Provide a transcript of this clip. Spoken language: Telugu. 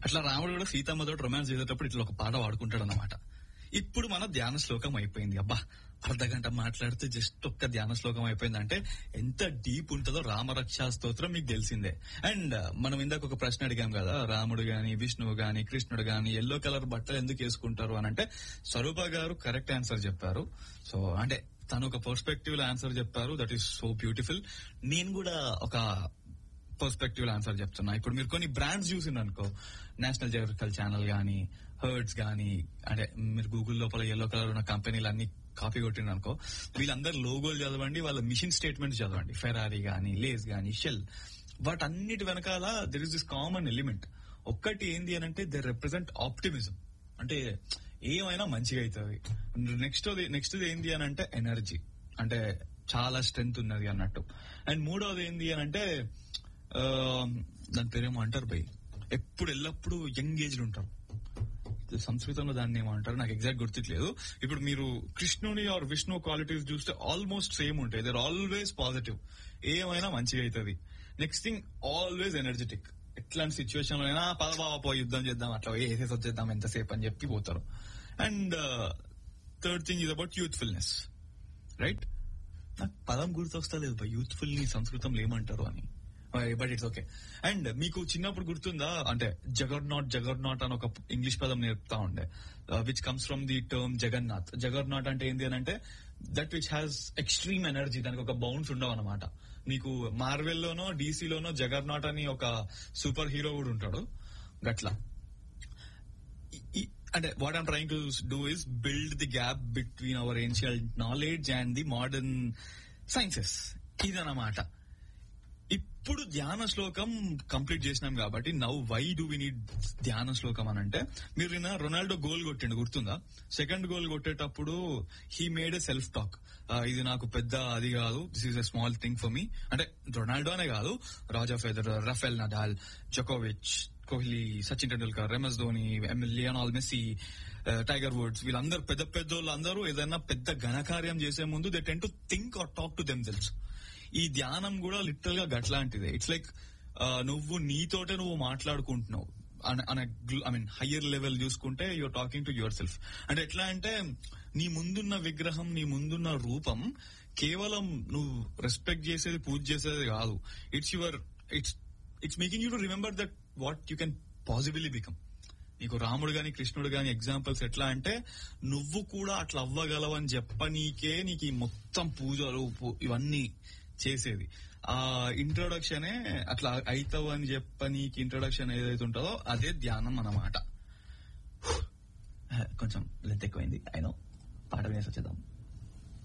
అట్లా రాముడు కూడా సీతమ్మతో రొమాన్స్ చేసేటప్పుడు ఇట్లా ఒక పాట పాడుకుంటాడు అనమాట ఇప్పుడు మన ధ్యాన శ్లోకం అయిపోయింది అబ్బా అర్ధ గంట మాట్లాడితే జస్ట్ ఒక్క ధ్యాన శ్లోకం అయిపోయింది అంటే ఎంత డీప్ ఉంటుందో రామరక్షా స్తోత్రం మీకు తెలిసిందే అండ్ మనం ఇందాక ఒక ప్రశ్న అడిగాం కదా రాముడు గాని విష్ణువు గాని కృష్ణుడు గాని ఎల్లో కలర్ బట్టలు ఎందుకు వేసుకుంటారు అని అంటే స్వరూప గారు కరెక్ట్ ఆన్సర్ చెప్పారు సో అంటే తను ఒక పర్స్పెక్టివ్ లో ఆన్సర్ చెప్పారు దట్ ఈస్ సో బ్యూటిఫుల్ నేను కూడా ఒక పర్స్పెక్టివ్ లో ఆన్సర్ చెప్తున్నా ఇప్పుడు మీరు కొన్ని బ్రాండ్స్ చూసిండ్రు అనుకో నేషనల్ జియోగ్రఫికల్ ఛానల్ గానీ హర్డ్స్ గానీ అంటే మీరు గూగుల్ లోపల ఎల్లో కలర్ ఉన్న కంపెనీలు అన్ని కాపీ కొట్టిండ్రు అనుకో వీళ్ళందరు లోగోలు చదవండి వాళ్ళ మిషన్ స్టేట్మెంట్ చదవండి ఫెరారీ గానీ లేస్ గానీ షెల్ వాటన్నిటి వెనకాల there is this common element ఒక్కటి ఏంది అని అంటే దే రిప్రజెంట్ ఆప్టిమిజం అంటే ఏమైనా మంచిగా అవుతుంది నెక్స్ట్ నెక్స్ట్ ఏంది అని అంటే ఎనర్జీ అంటే చాలా స్ట్రెంగ్త్ ఉన్నది అన్నట్టు అండ్ మూడవది ఏంది అని అంటే ఆ, దాని పేరేమో అంటారు బై ఎప్పుడు ఎల్లప్పుడూ యంగ్ ఏజ్ ఉంటారు సంస్కృతంలో దాన్ని ఏమో అంటారు నాకు ఎగ్జాక్ట్ గుర్తుట్లేదు ఇప్పుడు మీరు కృష్ణుని ఆర్ విష్ణు క్వాలిటీస్ చూస్తే ఆల్మోస్ట్ సేమ్ ఉంటాయి దర్ ఆల్వేస్ పాజిటివ్ ఏమైనా మంచిగా అవుతుంది నెక్స్ట్ థింగ్ ఆల్వేస్ ఎనర్జెటిక్ ఎట్లాంటి సిచ్యువేషన్ లో అయినా పద బాబా పో యుద్ధం చేద్దాం అట్లా వేసేసి వచ్చేద్దాం ఎంతసేపు అని చెప్పి పోతారు and third thing is about youthfulness right నాకు పదం గుర్తొస్తలేదు బై యూత్ఫుల్ ని సంస్కృతంలో ఏమంటారు అని బట్ ఇట్స్ ఓకే అండ్ మీకు చిన్నప్పుడు గుర్తుందా అంటే జగర్ నాట్ జగర్ నాట్ అని ఒక ఇంగ్లీష్ పదం నేర్పుతా ఉండే which comes from the term Jagannath juggernaut అంటే ఏంటి అని అంటే that which has extreme energy దానికి ఒక బౌన్స్ ఉండవు అనమాట మీకు మార్వెల్ లోనో డీసీలోనో జగర్ నాట్ అని ఒక సూపర్ హీరో కూడా ఉంటాడు గట్లా ఈ- ఈ- అంటే what I'm trying to do is build the gap between our ancient knowledge and the modern sciences ఇదన్నమాట ఇప్పుడు ధ్యాన శ్లోకం కంప్లీట్ చేసినాం కాబట్టి now why do we need ధ్యాన శ్లోకం అని అంటే మీరు నిన్న రొనాల్డో గోల్ కొట్టిండు గుర్తుందా సెకండ్ గోల్ కొట్టేటప్పుడు he made a self talk ఇది నాకు పెద్ద అది కాదు this is a small thing for me అంటే రొనాల్డో అనే కాదు రాజా ఫెదర్ రఫెల్ నడాల్ జోకోవిచ్ Kohli Sachin Tendulkar MS Dhoni Lionel Messi Tiger Woods వీళ్ళందరూ పెద్ద పెద్ద వాళ్ళందరూ ఏదైనా పెద్ద ఘనకార్యం చేసే ముందు they tend to think or talk to themselves ఈ ధ్యానం కూడా లిటరల్ గా గట్లాంటిదే ఇట్స్ లైక్ నువ్వు నీతోటే నువ్వు మాట్లాడుకుంటున్నావు ఐ మీన్ హయ్యర్ లెవెల్ చూసుకుంటే you're talking to yourself అంటే ఎట్లా అంటే నీ ముందున్న విగ్రహం నీ ముందున్న రూపం కేవలం నువ్వు రెస్పెక్ట్ చేసేది పూజ చేసేది కాదు it's your it's it's making you to remember that what you can possibly become నీకు రాముడు గాని కృష్ణుడు గాని ఎగ్జాంపుల్స్ ఎట్లా అంటే నువ్వు కూడా అట్లా అవ్వగలవని చెప్పనీకే నీకు ఈ మొత్తం పూజలు పూ- ఇవన్నీ చేసేది ఆ ఇంట్రొడక్షనే అట్లా అవుతావు అని చెప్పనీకి ఇంట్రొడక్షన్ ఏదైతే ఉంటుందో అదే ధ్యానం అన్నమాట కొంచెం లెంత్ ఎక్కువైంది అయినో పాట వేసి వచ్చేద్దాం